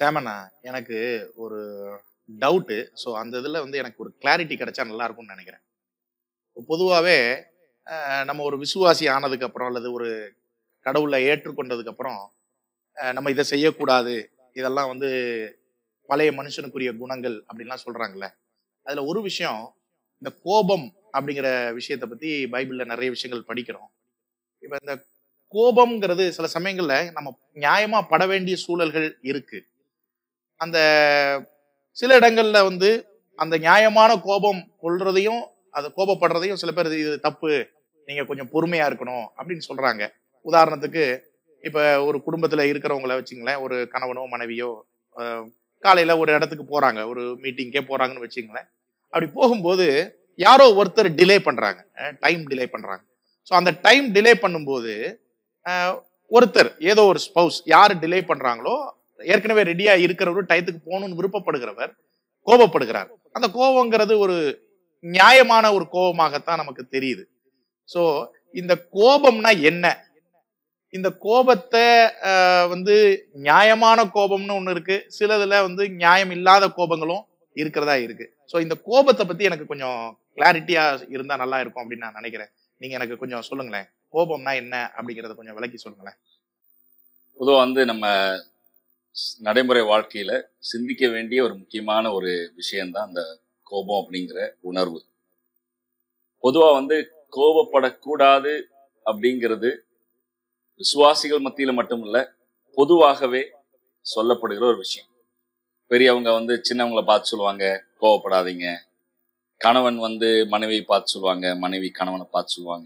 சேமண்ணா எனக்கு ஒரு doubt so அந்த இதில் வந்து எனக்கு ஒரு கிளாரிட்டி கிடைச்சா நல்லா இருக்கும்னு நினைக்கிறேன் பொதுவாகவே நம்ம ஒரு விசுவாசி ஆனதுக்கு அப்புறம் அல்லது ஒரு கடவுளை ஏற்றுக்கொண்டதுக்கு அப்புறம் அஹ், நம்ம இதை செய்யக்கூடாது இதெல்லாம் வந்து பழைய மனுஷனுக்குரிய குணங்கள் அப்படின்லாம் சொல்றாங்கல்ல அதுல ஒரு விஷயம் இந்த கோபம் அப்படிங்கிற விஷயத்தை பத்தி பைபிள்ல நிறைய விஷயங்கள் படிக்கிறோம் இப்ப இந்த கோபம்ங்கிறது சில சமயங்கள்ல நம்ம நியாயமா பட வேண்டிய சூழல்கள் இருக்கு அந்த சில இடங்கள்ல வந்து அந்த நியாயமான கோபம் கொள்றதையும் அது கோபப்படுறதையும் சில பேர் இது தப்பு நீங்க கொஞ்சம் பொறுமையா இருக்கணும் அப்படின்னு சொல்றாங்க உதாரணத்துக்கு இப்ப ஒரு குடும்பத்துல இருக்கிறவங்கள வச்சுங்களேன் ஒரு கணவனோ மனைவியோ அஹ், காலையில ஒரு இடத்துக்கு போறாங்க ஒரு மீட்டிங்கே போறாங்கன்னு வச்சுங்களேன் அப்படி போகும்போது யாரோ ஒருத்தர் டிலே பண்றாங்க டைம் டிலே பண்றாங்க ஸோ அந்த டைம் டிலே பண்ணும்போது அஹ், ஒருத்தர் ஏதோ ஒரு ஸ்பௌஸ் யார் டிலே பண்றாங்களோ ஏற்கனவே ரெடியா இருக்கிறவரு டயத்துக்கு போகணும்னு விருப்பப்படுகிறவர் கோபப்படுகிறார் அந்த கோபங்கிறது ஒரு நியாயமான ஒரு கோபமாகத்தான் நமக்கு தெரியுது ஸோ இந்த கோபம்னா என்ன இந்த கோபத்தை அஹ், வந்து நியாயமான கோபம்னு ஒண்ணு இருக்கு சிலதுல வந்து நியாயம் இல்லாத கோபங்களும் இருக்கிறதா இருக்கு ஸோ இந்த கோபத்தை பத்தி எனக்கு கொஞ்சம் கிளாரிட்டியா இருந்தா நல்லா இருக்கும் அப்படின்னு நான் நினைக்கிறேன் நீங்க எனக்கு கொஞ்சம் சொல்லுங்களேன் கோபம்னா என்ன அப்படிங்கறத கொஞ்சம் விளக்கி சொல்லுங்களேன் பொதுவா வந்து நம்ம ஸ்- நடைமுறை வாழ்க்கையில சிந்திக்க வேண்டிய ஒரு முக்கியமான ஒரு விஷயம்தான் அந்த கோபம் அப்படிங்கிற உணர்வு பொதுவா வந்து கோபப்படக்கூடாது அப்படிங்கிறது விசுவாசிகள் மத்தியில மட்டும் இல்ல பொதுவாகவே சொல்லப்படுகிற ஒரு விஷயம் பெரியவங்க வந்து சின்னவங்களை பார்த்து சொல்லுவாங்க கோவப்படாதீங்க கணவன் வந்து மனைவியை பார்த்து சொல்லுவாங்க மனைவி கணவனை பார்த்து சொல்லுவாங்க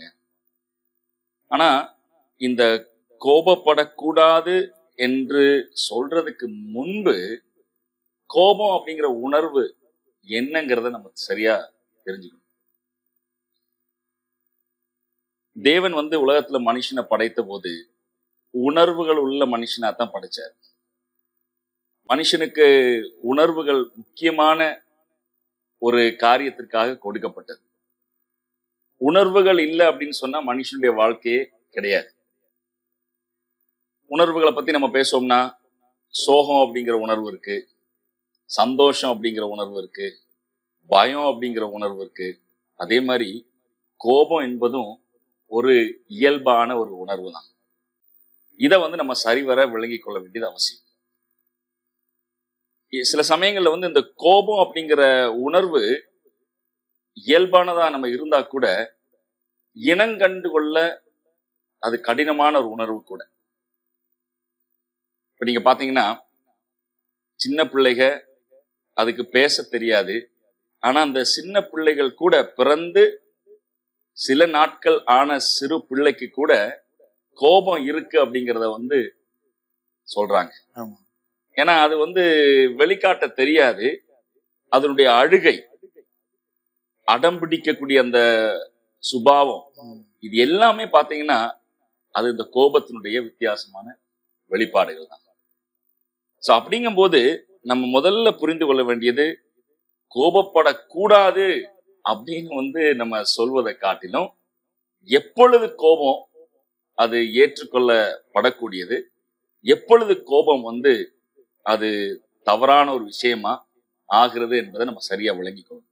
ஆனா இந்த கோபப்படக்கூடாது என்று சொல்றதுக்கு முன்பு கோபம் அப்படிங்கிற உணர்வு என்னங்கிறத நம்ம சரியா தெரிஞ்சுக்கணும் தேவன் வந்து உலகத்துல மனுஷனை படைத்த போது உணர்வுகள் உள்ள மனுஷனா தான் படைச்சார் மனுஷனுக்கு உணர்வுகள் முக்கியமான ஒரு காரியத்திற்காக கொடுக்கப்பட்டது உணர்வுகள் இல்லை அப்படின்னு சொன்னா மனுஷனுடைய வாழ்க்கையே கிடையாது உணர்வுகளை பத்தி நம்ம பேசோம்னா சோகம் அப்படிங்கிற உணர்வு இருக்கு சந்தோஷம் அப்படிங்கிற உணர்வு இருக்கு பயம் அப்படிங்கிற உணர்வு இருக்கு அதே மாதிரி கோபம் என்பதும் ஒரு இயல்பான ஒரு உணர்வு தான் இதை வந்து நம்ம சரிவர விளங்கிக் கொள்ள வேண்டியது அவசியம் இ- சில சமயங்கள்ல வந்து இந்த கோபம் அப்படிங்கிற உணர்வு இயல்பானதா நம்ம இருந்தா கூட இனங்கண்டு கொள்ள அது கடினமான ஒரு உணர்வு கூட இப்ப நீங்க பாத்தீங்கன்னா சின்ன பிள்ளைக அதுக்கு பேச தெரியாது ஆனா அந்த சின்ன பிள்ளைகள் கூட பிறந்து சில நாட்கள் ஆன சிறு பிள்ளைக்கு கூட கோபம் இருக்கு அப்படிங்கிறத வந்து சொல்றாங்க ஆமா. ஏன்னா அது வந்து வெளிக்காட்ட தெரியாது அதனுடைய அழுகை அடம் பிடிக்கக்கூடிய அந்த சுபாவம் இது எல்லாமே பாத்தீங்கன்னா அது இந்த கோபத்தினுடைய வித்தியாசமான வெளிப்பாடுகள் தான் சோ அப்படிங்கும்போது நம்ம முதல்ல புரிந்து கொள்ள வேண்டியது கோபப்படக்கூடாது அப்படின்னு வந்து நம்ம சொல்வதை காட்டிலும் எப்பொழுது கோபம் அது ஏற்றுக்கொள்ளப்படக்கூடியது எப்பொழுது கோபம் வந்து அது தவறான ஒரு விஷயமா ஆகிறது என்பதை நம்ம சரியா விளங்கிக்கணும்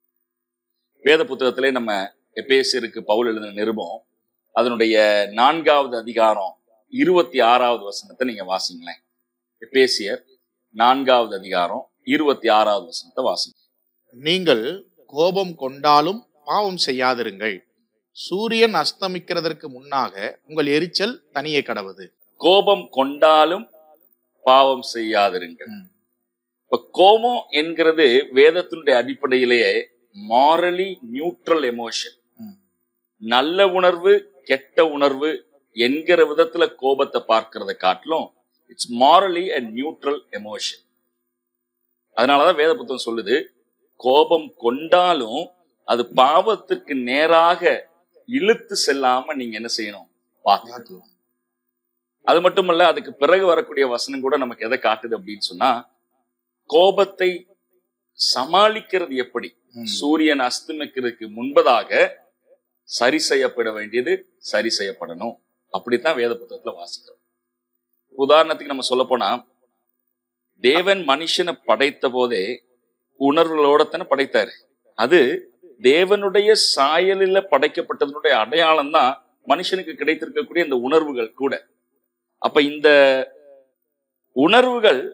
வேத புத்தகத்திலே நம்ம எபேசியருக்கு பவுல் எழுதின நிருபம் அதனுடைய நான்காவது அதிகாரம் இருபத்தி ஆறாவது வசனத்தை நீங்க வாசிங்களேன் எபேசியர் நான்காவது அதிகாரம் இருபத்தி ஆறாவது வசனத்தை வாசிங்க நீங்கள் கோபம் கொண்டாலும் பாவம் செய்யாதிருங்கள் சூரியன் அஸ்தமிக்கிறதற்கு முன்னாக உங்கள் எரிச்சல் தனியே கடவுது கோபம் கொண்டாலும் பாவம் செய்யாதிருங்கள் ம். இப்ப கோபம் என்கிறது வேதத்தினுடைய அடிப்படையிலேயே மாரலி நியூட்ரல் எமோஷன் ம். நல்ல உணர்வு கெட்ட உணர்வு என்கிற விதத்துல கோபத்தை பார்க்கறத காட்டிலும் it's morally and neutral emotion அதனாலதான் வேத புத்தகம் சொல்லுது கோபம் கொண்டாலும் அது பாவத்திற்கு நேராக இழுத்து செல்லாம நீங்க என்ன செய்யணும் பார்த்துக்கணும் அது மட்டுமல்ல அதுக்கு பிறகு வரக்கூடிய வசனம் கூட நமக்கு எதை காட்டுது அப்படின்னு சொன்னா கோபத்தை சமாளிக்கிறது எப்படி ம். சூரியன் அஸ்தமிக்கிறதுக்கு முன்பதாக சரி செய்யப்பட வேண்டியது சரி செய்யப்படணும் அப்படித்தான் வேத புத்தகத்துல வாசிக்கிறோம் உதாரணத்துக்கு நம்ம சொல்ல போனா தேவன் மனுஷனை படைத்த போதே உணர்வுகளோட தானே படைத்தாரு அது தேவனுடைய சாயலில படைக்கப்பட்டதனுடைய அடையாளம் தான் மனுஷனுக்கு கிடைத்திருக்கக்கூடிய இந்த உணர்வுகள் கூட அப்ப இந்த உணர்வுகள்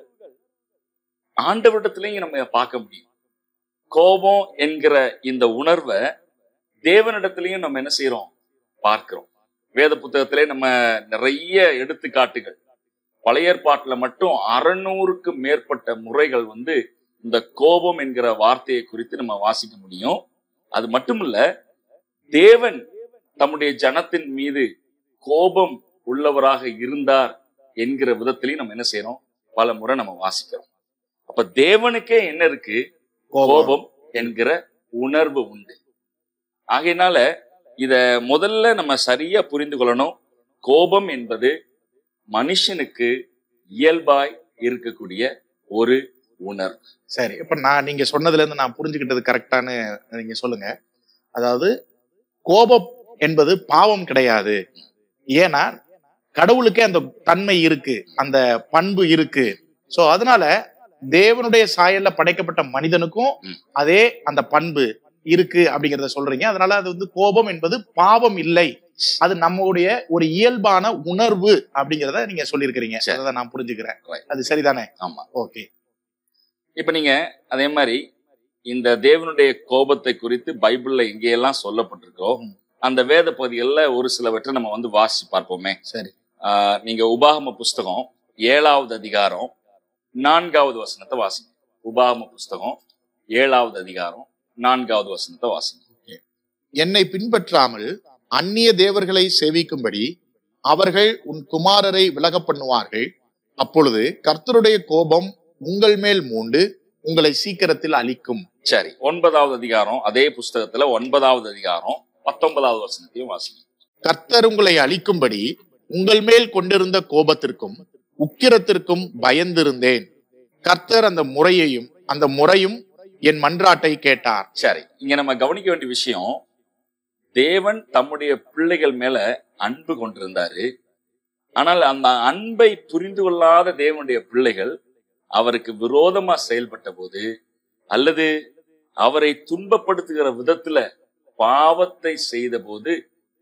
ஆண்டவரிடத்திலையும் நம்ம பார்க்க முடியும் கோபம் என்கிற இந்த உணர்வை தேவனிடத்திலையும் நம்ம என்ன செய்யறோம் பார்க்கிறோம் வேத புத்தகத்திலே நம்ம நிறைய எடுத்துக்காட்டுகள் பழைய ஏற்பாட்டுல மட்டும் அறநூறுக்கு மேற்பட்ட முறைகள் வந்து இந்த கோபம் என்கிற வார்த்தையை குறித்து நம்ம வாசிக்க முடியும் அது மட்டுமல்ல தேவன் தம்முடைய ஜனத்தின் மீது கோபம் உள்ளவராக இருந்தார் என்கிற விதத்திலையும் நம்ம என்ன செய்யறோம் பல முறை நம்ம வாசிக்கிறோம் அப்ப தேவனுக்கே என்ன இருக்கு கோபம் கோபம் என்கிற உணர்வு உண்டு ஆகையினால இத முதல்ல நம்ம சரியா புரிந்து கொள்ளணும் கோபம் என்பது மனுஷனுக்கு இயல்பாய் இருக்கக்கூடிய ஒரு உணர்வு சரி இப்ப நான் நீங்க சொன்னதுல இருந்து நான் புரிஞ்சுக்கிட்டது கரெக்டானு நீங்க சொல்லுங்க அதாவது கோபம் என்பது பாவம் கிடையாது ஏன்னா கடவுளுக்கே அந்த தன்மை இருக்கு அந்த பண்பு இருக்கு சோ அதனால தேவனுடைய சாயல்ல படைக்கப்பட்ட மனிதனுக்கும் ம். அதே அந்த பண்பு இருக்கு அப்படிங்கறத சொல்றீங்க அதனால அது வந்து கோபம் என்பது பாவம் இல்லை அது நம்மளுடைய ஒரு இயல்பான உணர்வு அப்படிங்கறத நீங்க சொல்லியிருக்கிறீங்க சரி. அதை நான் புரிஞ்சுக்கிறேன் Right. அது சரிதானே ஆமா ஓகே இப்ப நீங்க அதே மாதிரி இந்த தேவனுடைய கோபத்தை குறித்து பைபிள்ல எங்கெல்லாம் சொல்லப்பட்டிருக்கோ ம். அந்த வேத பகுதிகளில் ஒரு சிலவற்றை நம்ம வந்து வாசிச்சு பார்ப்போமே சரி ஆஹ் நீங்க உபாகம புஸ்தகம் ஏழாவது அதிகாரம் நான்காவது வசனத்தை வாசிங்க உபாகம புஸ்தகம் ஏழாவது அதிகாரம் நான்காவது வசனத்தை வாசிங்க என்னை பின்பற்றாமல் அந்நிய தேவர்களை சேவிக்கும்படி அவர்கள் உன் குமாரரை விலக பண்ணுவார்கள் அப்பொழுது கர்த்தருடைய கோபம் உங்கள் மேல் மூண்டு உங்களை சீக்கிரத்தில் அழிக்கும் சரி ஒன்பதாவது அதிகாரம் அதே புஸ்தகத்துல ஒன்பதாவது அதிகாரம் பத்தொன்பதாவது வசனத்தையும் வாசிங்க கர்த்தர் உங்களை அழிக்கும்படி உங்கள் மேல் கொண்டிருந்த கோபத்திற்கும் உக்கிரத்திற்கும் பயந்திருந்தேன் கர்த்தர் அந்த முறையையும் அந்த முறையும் என் மன்றாட்டை கேட்டார் சரி இங்க நம்ம கவனிக்க வேண்டிய விஷயம் தேவன் தம்முடைய பிள்ளைகள் மேல அன்பு கொண்டிருந்தாரு ஆனால் அந்த அன்பை புரிந்து கொள்ளாத தேவனுடைய பிள்ளைகள் அவருக்கு விரோதமா செயல்பட்ட போது அல்லது அவரை துன்பப்படுத்துகிற விதத்துல பாவத்தை செய்த போது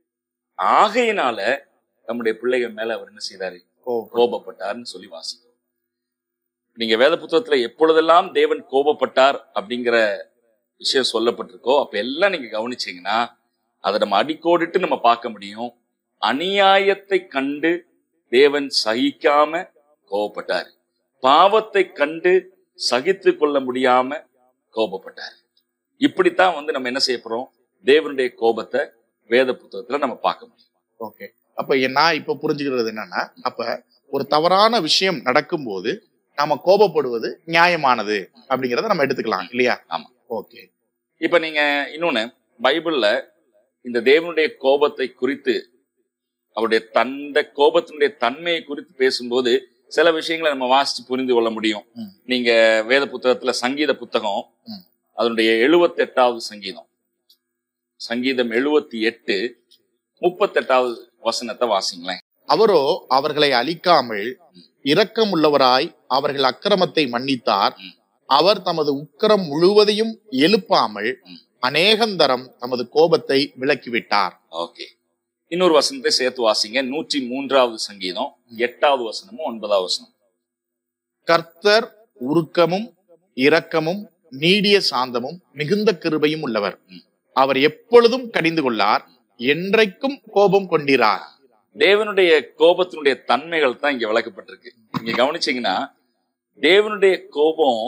ஆகையினால நம்முடைய பிள்ளைகள் மேல அவர் என்ன செய்தாரு கோபப்பட்டார்னு சொல்லி வாசிக்கிறோம் நீங்க வேத புத்தகத்துல எப்பொழுதெல்லாம் தேவன் கோபப்பட்டார் அப்படிங்கிற விஷயம் சொல்லப்பட்டிருக்கோ அப்ப எல்லாம் நீங்க கவனிச்சீங்கன்னா அதை நம்ம அடிக்கோடிட்டு நம்ம பார்க்க முடியும் அநியாயத்தை கண்டு தேவன் சகிக்காம கோபப்பட்டார் பாவத்தை கண்டு சகித்து கொள்ள முடியாம கோபப்பட்டார் இப்படித்தான் வந்து நம்ம என்ன செய்ய போறோம் தேவனுடைய கோபத்தை வேத புத்தகத்துல நம்ம பார்க்க முடியும் ஓகே அப்ப எ- நான் இப்ப புரிஞ்சுக்கிறது என்னன்னா அப்ப ஒரு தவறான விஷயம் நடக்கும்போது நாம கோபப்படுவது நியாயமானது அப்படிங்கறத நம்ம எடுத்துக்கலாம் இல்லையா ஆமா. ஓகே இப்ப நீங்க இன்னொன்னு பைபிள்ல இந்த தேவனுடைய கோபத்தை குறித்து அவருடைய தந்த கோபத்தினுடைய தன்மையை குறித்து பேசும்போது சில விஷயங்களை நம்ம வாசிச்சு புரிந்து கொள்ள முடியும் ம். நீங்க வேத புத்தகத்துல சங்கீத புத்தகம் ம். அதனுடைய எழுபத்தி எட்டாவது சங்கீதம் சங்கீதம் எழுபத்தி எட்டு முப்பத்தெட்டாவது வசனத்தை வாசிங்களேன் அவரோ அவர்களை அழிக்காமல் இரக்கமுள்ளவராய் அவர்கள் அக்கிரமத்தை மன்னித்தார் ம். அவர் தமது உக்கிரம் முழுவதையும் எழுப்பாமல் ம். அநேகந்தரம் தமது கோபத்தை விலக்கிவிட்டார் ஓகே இன்னொரு வசனத்தை சேர்த்து வாசிங்க நூற்றி மூன்றாவது சங்கீதம் எட்டாவது வசனமும் ஒன்பதாவது வசனம் கர்த்தர் உருக்கமும் இரக்கமும் நீடிய சாந்தமும் மிகுந்த கிருபையும் உள்ளவர் ம். அவர் எப்பொழுதும் கடிந்து கொள்ளார் என்றைக்கும் கோபம் கொண்டிரார் தேவனுடைய கோபத்தினுடைய தன்மைகள் தான் இங்க விளக்கப்பட்டிருக்கு நீங்க கவனிச்சீங்கன்னா தேவனுடைய கோபம்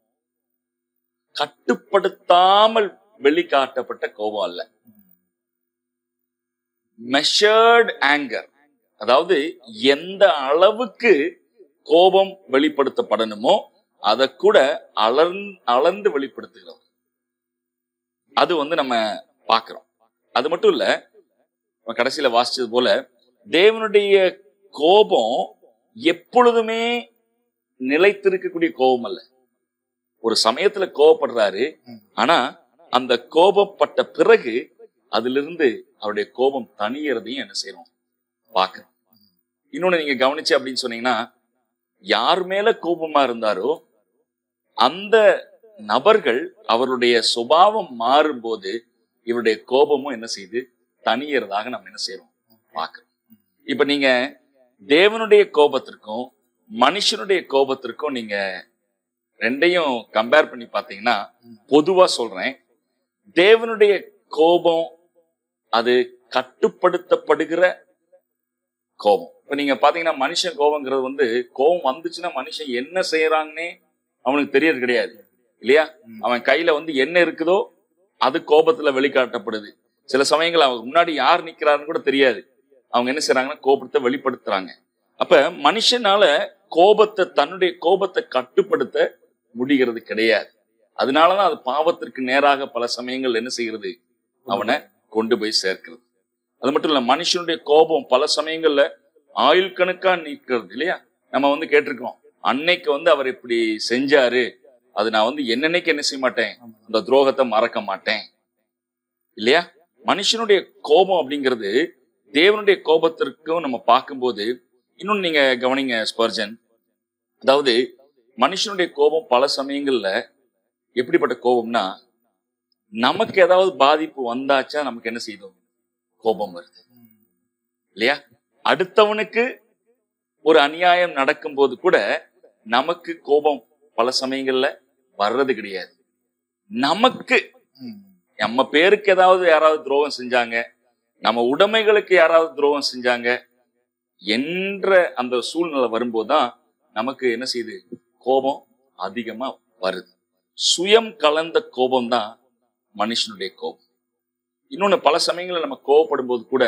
கட்டுப்படுத்தாமல் வெளிக்காட்டப்பட்ட கோபம் அல்ல மெஷர்ட் ஆங்கர் அதாவது எந்த அளவுக்கு கோபம் வெளிப்படுத்தப்படணுமோ அதை கூட அளர்ந் அளந்து வெளிப்படுத்துகிறோம் அது வந்து நம்ம பார்க்கிறோம் அது மட்டும் இல்ல நம்ம கடைசியில வாசிச்சது போல தேவனுடைய கோபம் எப்பொழுதுமே நிலைத்திருக்கக்கூடிய கோபம் அல்ல ஒரு சமயத்துல கோபப்படுறாரு ம். ஆனா அந்த கோபப்பட்ட பிறகு அதிலிருந்து அவருடைய கோபம் தனியறதையும் என்ன செய்யறோம் பார்க்கிறோம் இன்னொன்னு நீங்க கவனிச்சு அப்படின்னு சொன்னீங்கன்னா யார் மேல கோபமா இருந்தாரோ அந்த நபர்கள் அவருடைய சுபாவம் மாறும்போது இவருடைய கோபமும் என்ன செய்யுது தனியறதாக நம்ம என்ன செய்யறோம் பார்க்கிறோம் இப்ப நீங்க தேவனுடைய கோபத்திற்கும் மனுஷனுடைய கோபத்திற்கும் நீங்க ரெண்டையும் கம்பேர் பண்ணி பார்த்தீங்கன்னா பொதுவா சொல்றேன் தேவனுடைய கோபம் அது கட்டுப்படுத்தப்படுகிற கோபம் இப்ப நீங்க பாத்தீங்கன்னா மனுஷன் கோபங்கிறது வந்து கோபம் வந்துச்சுன்னா மனுஷன் என்ன செய்யறாங்கன்னே அவனுக்கு தெரியறது கிடையாது இல்லையா ம். அவன் கையில வந்து என்ன இருக்குதோ அது கோபத்துல வெளிக்காட்டப்படுது சில சமயங்கள் அவங்க முன்னாடி யார் நிக்கிறாருன்னு கூட தெரியாது அவங்க என்ன செய்றாங்கன்னா கோபத்தை வெளிப்படுத்துறாங்க அப்ப மனுஷனால கோபத்தை தன்னுடைய கோபத்தை கட்டுப்படுத்த முடிகிறது கிடையாது அதனாலதான் அது பாவத்திற்கு நேராக பல சமயங்கள் என்ன செய்கிறது அவனை கொண்டு போய் சேர்க்கிறது அது மட்டும் இல்ல மனுஷனுடைய கோபம் பல சமயங்கள்ல ஆயுள் கணக்கா நிற்கிறது இல்லையா நம்ம வந்து கேட்டிருக்கோம் அன்னைக்கு வந்து அவர் இப்படி செஞ்சாரு அது நான் வந்து என்னன்னைக்கு என்ன செய்ய மாட்டேன் அந்த துரோகத்தை மறக்க மாட்டேன் இல்லையா மனுஷனுடைய கோபம் அப்படிங்கிறது தேவனுடைய கோபத்திற்கும் நம்ம பார்க்கும்போது இன்னொன்னு நீங்க கவனிங்க ஸ்பர்ஜன் அதாவது மனுஷனுடைய கோபம் பல சமயங்கள்ல எப்படிப்பட்ட கோபம்னா நமக்கு ஏதாவது பாதிப்பு வந்தாச்சா நமக்கு என்ன செய்தோம் கோபம் வருது இல்லையா அடுத்தவனுக்கு ஒரு அநியாயம் நடக்கும்போது கூட நமக்கு கோபம் பல சமயங்கள்ல வர்றது கிடையாது நமக்கு ம். நம்ம பேருக்கு ஏதாவது யாராவது துரோகம் செஞ்சாங்க நம்ம உடைமைகளுக்கு யாராவது துரோகம் செஞ்சாங்க என்ற அந்த சூழ்நிலை வரும்போதுதான் நமக்கு என்ன செய்யுது கோபம் அதிகமா வருது சுயம் கலந்த கோபம் தான் மனுஷனுடைய கோபம் இன்னொன்னு பல சமயங்கள்ல நம்ம கோவப்படும் போது கூட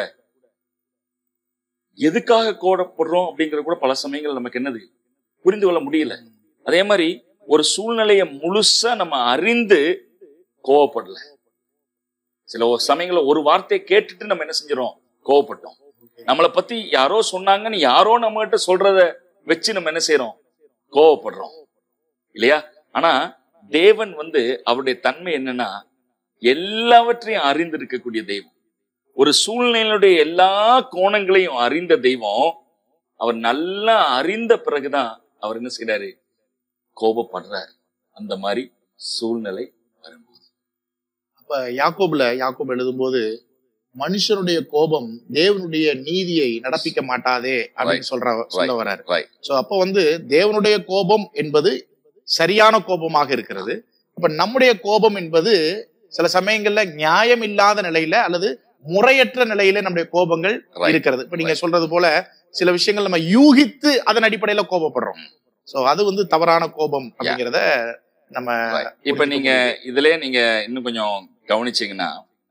எதுக்காக கோபப்படுறோம் அப்படிங்கிறது கூட பல சமயங்கள் நமக்கு என்னது புரிந்து கொள்ள முடியல அதே மாதிரி ஒரு சூழ்நிலையை முழுசா நம்ம அறிந்து கோவப்படல சில ஒரு சமயங்கள்ல ஒரு வார்த்தையை கேட்டுட்டு நம்ம என்ன செஞ்சிடறோம் கோவப்பட்டோம் நம்மளை பத்தி யாரோ சொன்னாங்கன்னு யாரோ நம்ம கிட்ட சொல்றத வச்சு நம்ம என்ன செய்யறோம் கோவப்படுறோம் இல்லையா ஆனா தேவன் வந்து அவருடைய தன்மை என்னன்னா எல்லாவற்றையும் அறிந்து இருக்கக்கூடிய தெய்வம் ஒரு சூழ்நிலையுடைய எல்லா கோணங்களையும் அறிந்த தெய்வம் அவர் நல்லா அறிந்த பிறகுதான் அவர் என்ன செய்யறாரு கோபப்படுறாரு அந்த மாதிரி சூழ்நிலை வரும்போது அப்ப யாக்கோபுல யாக்கோப் எழுதும்போது மனுஷனுடைய கோபம் தேவனுடைய நீதியை நடப்பிக்க மாட்டாதே அப்படின்னு சொல்ற சொல்ல வர்றாரு Right. சோ அப்ப வந்து தேவனுடைய கோபம் என்பது சரியான கோபமாக இருக்கிறது அப்ப நம்முடைய கோபம் என்பது சில சமயங்கள்ல நியாயம் இல்லாத நிலையில அல்லது முறையற்ற நிலையில நம்முடைய கோபங்கள் Right. இருக்கிறது இப்ப நீங்க சொல்றது போல சில விஷயங்கள் நம்ம யூகித்து அதன் அடிப்படையில கோபப்படுறோம் சோ அது வந்து தவறான கோபம் அப்படிங்கிறத நம்ம Right. இப்ப புரிஞ்சுக்க நீங்க இதுலயே நீங்க இன்னும் கொஞ்சம் கவனிச்சீங்கன்னா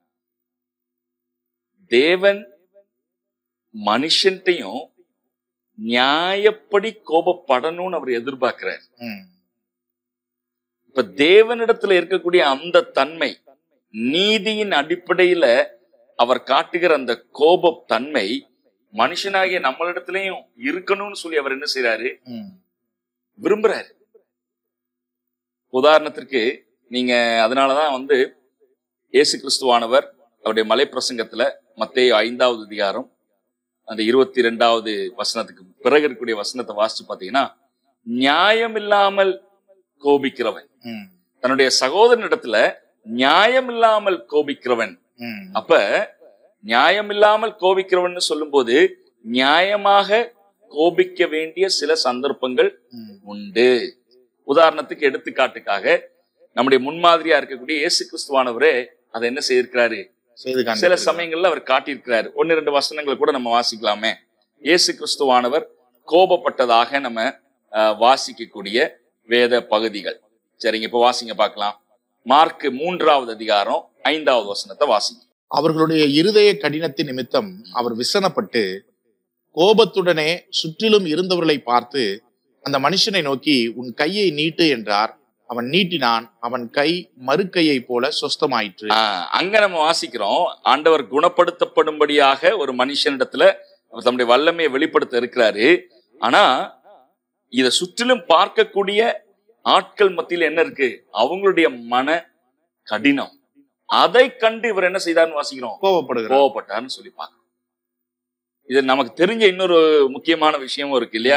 தேவன் மனுஷன்ட்டையும் நியாயப்படி கோபப்படணும்னு அவர் எதிர்பார்க்கிறார் ம். இப்ப தேவனிடத்துல இருக்கக்கூடிய அந்த தன்மை நீதியின் அடிப்படையில அவர் காட்டுகிற அந்த கோப தன்மை மனுஷனாகிய நம்மளிடத்திலையும் இருக்கணும்னு சொல்லி அவர் என்ன செய்யறாரு ம். விரும்புறாரு உதாரணத்திற்கு நீங்க அதனாலதான் வந்து இயேசு கிறிஸ்துவானவர் அவருடைய மலை பிரசங்கத்துல மத்தேயு ஐந்தாவது அதிகாரம் அந்த இருபத்தி ரெண்டாவது வசனத்துக்கு பிறகு இருக்கக்கூடிய வசனத்தை வாசிச்சு பாத்தீங்கன்னா நியாயம் இல்லாமல் கோபிக்கிறவன் ம். தன்னுடைய சகோதரனிடத்துல நியாயம் இல்லாமல் கோபிக்கிறவன் ம். அப்ப நியாயம் இல்லாமல் கோபிக்கிறவன் சொல்லும்போது நியாயமாக கோபிக்க வேண்டிய சில சந்தர்ப்பங்கள் ம். உண்டு உதாரணத்துக்கு எடுத்துக்காட்டுக்காக நம்முடைய முன்மாதிரியா இருக்கக்கூடிய இயேசு கிறிஸ்துவானவரே அதை என்ன செய்திருக்கிறாரு செய்து சில காண்பிக்கிறார். சமயங்கள்ல அவர் காட்டியிருக்கிறாரு ஒன்னு ரெண்டு வசனங்களை கூட நம்ம வாசிக்கலாமே இயேசு கிறிஸ்துவானவர் கோபப்பட்டதாக நம்ம அஹ், வாசிக்கக்கூடிய வேத பகுதிகள் சரிங்க இப்ப வாசிங்க பார்க்கலாம் மார்க் மூன்றாவது அதிகாரம் ஐந்தாவது வசனத்தை வாசிங்க அவர்களுடைய இருதய கடினத்தின் நிமித்தம் அவர் விசனப்பட்டு கோபத்துடனே சுற்றிலும் இருந்தவர்களை பார்த்து அந்த மனுஷனை நோக்கி உன் கையை நீட்டு என்றார் அவன் நீட்டினான் அவன் கை மறுக்கையை போல சொஸ்தமாயிற்று ஆஹ், அங்க நம்ம வாசிக்கிறோம் ஆண்டவர் குணப்படுத்தப்படும்படியாக ஒரு மனுஷனிடத்துல அவர் தம்முடைய வல்லமையை வெளிப்படுத்த இருக்கிறாரு ஆனா இத சுற்றிலும் பார்க்கக்கூடிய ஆட்கள் மத்தியில என்ன இருக்கு அவங்களுடைய மன கடினம் அதை கண்டு இவர் என்ன செய்தார்னு வாசிக்கிறோம் கோபப்படுகிறார் கோவப்பட்டார்னு சொல்லி பார்க்கிறோம் இது நமக்கு தெரிஞ்ச இன்னொரு முக்கியமான விஷயமும் இருக்கு இல்லையா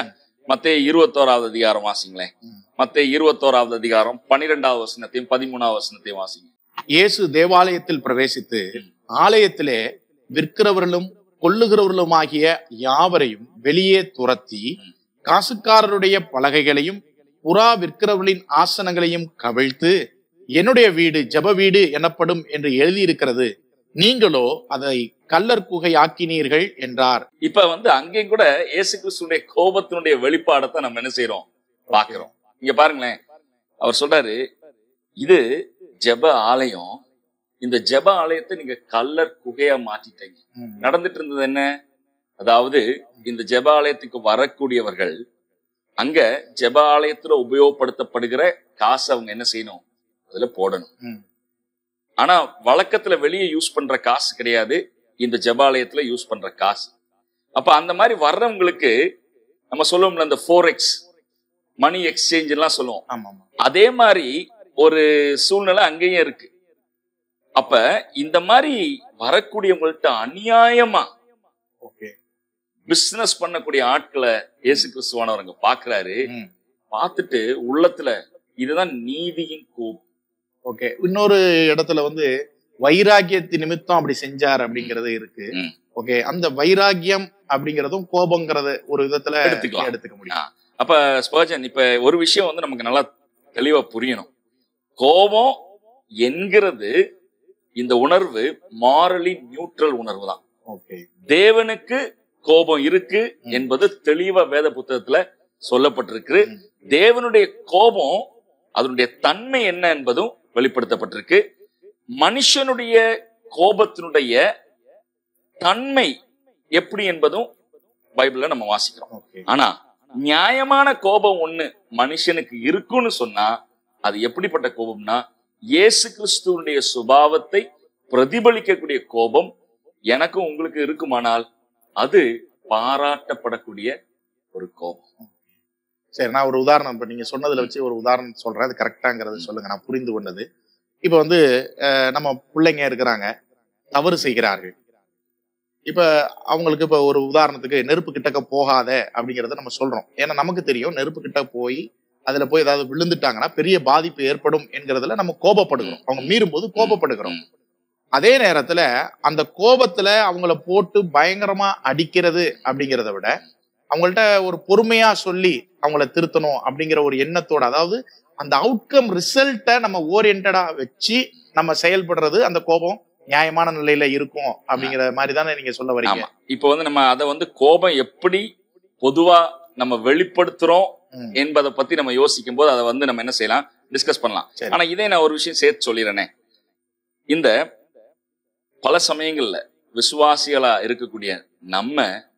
மத்திய இருபத்தோராவது அதிகாரம் வாசிங்களேன் ம். மத்திய இருபத்தோராவது அதிகாரம் பன்னிரெண்டாவது வசனத்தையும் பதிமூணாவது வசனத்தையும் வாசிங்க இயேசு தேவாலயத்தில் பிரவேசித்து ஆலயத்திலே விற்கிறவர்களும் கொள்ளுகிறவர்களுமாகிய யாவரையும் வெளியே துரத்தி காசுக்காரருடைய பலகைகளையும் புறா விற்கிறவர்களின் ஆசனங்களையும் கவிழ்த்து என்னுடைய வீடு ஜெப வீடு எனப்படும் என்று எழுதியிருக்கிறது நீங்களோ அதை கல்லர் குகை ஆக்கினீர்கள் என்றார் இப்ப வந்து அங்கேயும் கூட இயேசு கிறிஸ்துடைய கோபத்தினுடைய வெளிப்பாடத்தை நம்ம என்ன செய்யறோம் பாக்குறோம் இங்க பாருங்களேன் அவர் சொல்றாரு இது ஜெப ஆலயம் இந்த ஜெப ஆலயத்தை நீங்க கல்லர் குகையா மாத்திட்டீங்க ம். நடந்துட்டு இருந்தது என்ன அதாவது இந்த ஜெப ஆலயத்துக்கு வரக்கூடியவர்கள் அங்க ஜெப ஆலயத்துல உபயோகப்படுத்தப்படுகிற காசை அவங்க என்ன செய்யணும் அதுல போடணும் ம். ஆனா வழக்கத்துல வெளியே யூஸ் பண்ற காசு கிடையாது இந்த ஜெபாலயத்துல யூஸ் பண்ற காசு அப்ப அந்த மாதிரி வர்றவங்களுக்கு நம்ம சொல்லுவோம்ல இந்த ஃபோர் எக்ஸ் மணி எக்ஸ்சேஞ்ச் எல்லாம் சொல்லுவோம் ஆமா ஆமா அதே மாதிரி ஒரு சூழ்நிலை அங்கேயும் இருக்கு அப்ப இந்த மாதிரி வரக்கூடியவங்கள்ட்ட அநியாயமா ஓகே பிசினஸ் பண்ணக்கூடிய ஆட்களை இயேசு கிறிஸ்துவானவர் அங்க பாக்குறாரு ம். பார்த்துட்டு உள்ளத்துல இதுதான் நீதியின் கோபம் ஓகே இன்னொரு இடத்துல வந்து வைராகியத்து நிமித்தம் அப்படி செஞ்சார் அப்படிங்கறது இருக்கு ம். ஓகே அந்த வைராகியம் அப்படிங்கறதும் கோபங்கிறது ஒரு விதத்துல எடுத்துக்கலாம். எடுத்துக்க முடியும் அப்ப ஸ்பர்ஜன் இப்ப ஒரு விஷயம் வந்து நமக்கு நல்லா தெளிவா புரியணும் கோபம் என்கிறது இந்த உணர்வு மாரலி நியூட்ரல் உணர்வு தான் ஓகே தேவனுக்கு கோபம் இருக்கு ம். என்பது தெளிவா வேத புத்தகத்துல சொல்லப்பட்டிருக்கு ம். தேவனுடைய கோபம் அதனுடைய தன்மை என்ன என்பதும் வெளிப்படுத்தப்பட்டிருக்கு மனுஷனுடைய கோபத்தினுடைய தன்மை எப்படி என்பதும் பைபிள்ல நம்ம வாசிக்கிறோம் ஓகே ஆனா நியாயமான கோபம் ஒண்ணு மனுஷனுக்கு இருக்குன்னு சொன்னா அது எப்படிப்பட்ட கோபம்னா இயேசு கிறிஸ்துவனுடைய சுபாவத்தை பிரதிபலிக்கக்கூடிய கோபம் எனக்கும் உங்களுக்கு இருக்குமானால் அது பாராட்டப்படக்கூடிய ஒரு கோபம் சரி நான் ஒரு உதாரணம் இப்ப நீங்க சொன்னதுல வச்சு ஒரு உதாரணம் சொல்றேன் அது கரெக்டாங்கிறது சொல்லுங்க நான் புரிந்து கொண்டது இப்ப வந்து அஹ், நம்ம பிள்ளைங்க இருக்கிறாங்க தவறு செய்கிறார்கள் இப்ப அவங்களுக்கு இப்ப ஒரு உதாரணத்துக்கு நெருப்பு கிட்டக்க போகாத அப்படிங்கறத நம்ம சொல்றோம் ஏன்னா நமக்கு தெரியும் நெருப்பு கிட்ட போய் அதுல போய் ஏதாவது விழுந்துட்டாங்கன்னா பெரிய பாதிப்பு ஏற்படும் என்கிறதுல நம்ம கோபப்படுகிறோம் அவங்க மீறும்போது கோபப்படுகிறோம் ம். அதே நேரத்துல அந்த கோபத்துல அவங்கள போட்டு பயங்கரமா அடிக்கிறது அப்படிங்கிறத விட அவங்கள்ட்ட ஒரு பொறுமையா சொல்லி அவங்கள திருத்தணும் அப்படிங்கிற ஒரு எண்ணத்தோட அதாவது அந்த அவுட்கம் ரிசல்ட்டை நம்ம ஓரியன்டா வச்சு நம்ம செயல்படுறது அந்த கோபம் நியாயமான நிலையில இருக்கும் அப்படிங்கிற மாதிரி தானே நீங்க சொல்ல வரீங்க ஆமா இப்போ வந்து நம்ம அதை வந்து கோபம் எப்படி பொதுவா நம்ம வெளிப்படுத்துறோம் ம். என்பதை பத்தி நம்ம யோசிக்கும் போது அதை வந்து நம்ம என்ன செய்யலாம் டிஸ்கஸ் பண்ணலாம் சரி. ஆனா இதே நான் ஒரு விஷயம் சேர்த்து சொல்லிடுறேனே இந்த பல சமயங்கள்ல விசுவாசிகளா இருக்கக்கூடிய நம்ம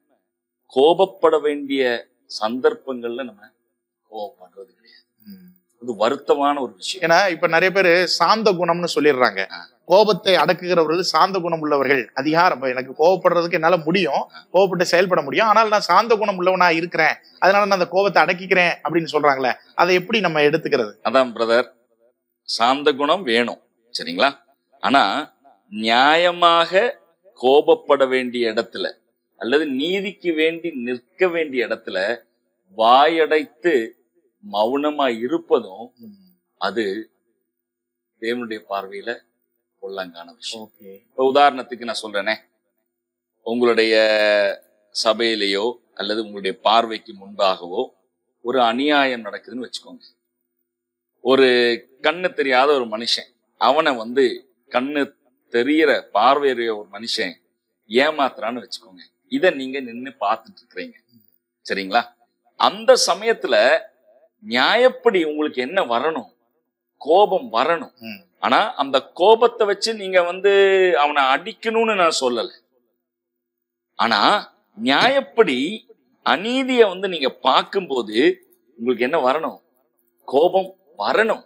கோபப்பட வேண்டிய சந்தர்ப்பங்கள்ல நம்ம கோபப்படுறது கிடையாது ம். அது வருத்தமான ஒரு விஷயம் ஏன்னா இப்ப நிறைய பேரு சாந்த குணம்னு சொல்லிடுறாங்க ஆ. கோபத்தை அடக்குகிறவர்கள் சாந்த குணம் உள்ளவர்கள் அதிகாரம் இப்ப எனக்கு கோவப்படுறதுக்கு என்னால முடியும் கோவப்பட்டு செயல்பட முடியும் ஆனால் நான் சாந்த குணம் உள்ளவனா இருக்கிறேன் அதனால நான் அந்த கோபத்தை அடக்கிக்கிறேன் அப்படின்னு சொல்றாங்களே அதை எப்படி நம்ம எடுத்துக்கிறது அதான் பிரதர் சாந்த குணம் வேணும் சரிங்களா ஆனா நியாயமாக கோபப்பட வேண்டிய இடத்துல அல்லது நீதிக்கு வேண்டி நிற்க வேண்டிய இடத்துல வாயடைத்து மௌனமா இருப்பதும் அது தேவனுடைய பார்வையில கொள்ளங்கான விஷயம் ஓகே இப்ப உதாரணத்துக்கு நான் சொல்றேனே உங்களுடைய சபையிலேயோ அல்லது உங்களுடைய பார்வைக்கு முன்பாகவோ ஒரு அநியாயம் நடக்குதுன்னு வச்சுக்கோங்க ஒரு கண்ணு தெரியாத ஒரு மனுஷன் அவனை வந்து கண்ணு தெரியற பார்வையுடைய ஒரு மனுஷன் ஏமாத்துறான்னு வச்சுக்கோங்க இத நீங்க நின்னு பார்த்துட்டு இருக்கிறீங்க சரிங்களா அந்த சமயத்துல நியாயப்படி உங்களுக்கு என்ன வரணும் கோபம் வரணும் ம். ஆனா அந்த கோபத்தை வச்சு நீங்க வந்து அவனை அடிக்கணும்னு நான் சொல்லல ஆனா நியாயப்படி அநீதியை வந்து நீங்க பார்க்கும்போது உங்களுக்கு என்ன வரணும் கோபம் வரணும்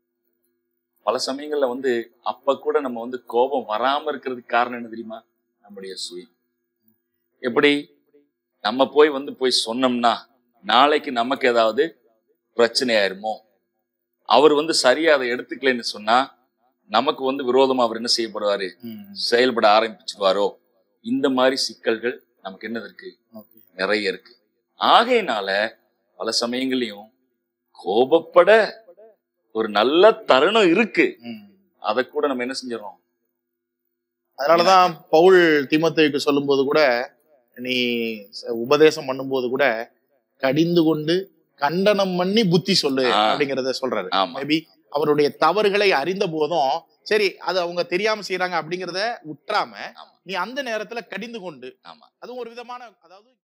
பல சமயங்கள்ல வந்து அப்ப கூட நம்ம வந்து கோபம் வராம இருக்கிறதுக்கு காரணம் என்ன தெரியுமா நம்முடைய சுயம் எப்படி நம்ம போய் வந்து போய் சொன்னோம்னா நாளைக்கு நமக்கு ஏதாவது பிரச்சனை ஆயிருமோ அவர் வந்து சரியா அதை எடுத்துக்கலைன்னு சொன்னா நமக்கு வந்து விரோதமா அவர் என்ன செய்யப்படுவாரு ம். செயல்பட ஆரம்பிச்சிடுவாரோ இந்த மாதிரி சிக்கல்கள் நமக்கு என்னது இருக்கு ஓகே. நிறைய இருக்கு ஆகையினால பல சமயங்களையும் கோபப்பட ஒரு நல்ல தருணம் இருக்கு ம். அதை கூட நம்ம என்ன செஞ்சிடறோம் அதனாலதான் பவுல் தீமோத்தேயுக்கு சொல்லும்போது கூட நீ ச- உபதேசம் பண்ணும்போது கூட கடிந்து கொண்டு கண்டனம் பண்ணி புத்தி சொல்லு ஆ. அப்படிங்கறத சொல்றாரு ஆமா மேபி அவருடைய தவறுகளை அறிந்த போதும் சரி அது அவங்க தெரியாம செய்யறாங்க அப்படிங்கறத உற்றாம ஆமா. நீ அந்த நேரத்துல கடிந்து கொண்டு ஆமா அதுவும் ஒரு விதமான அதாவது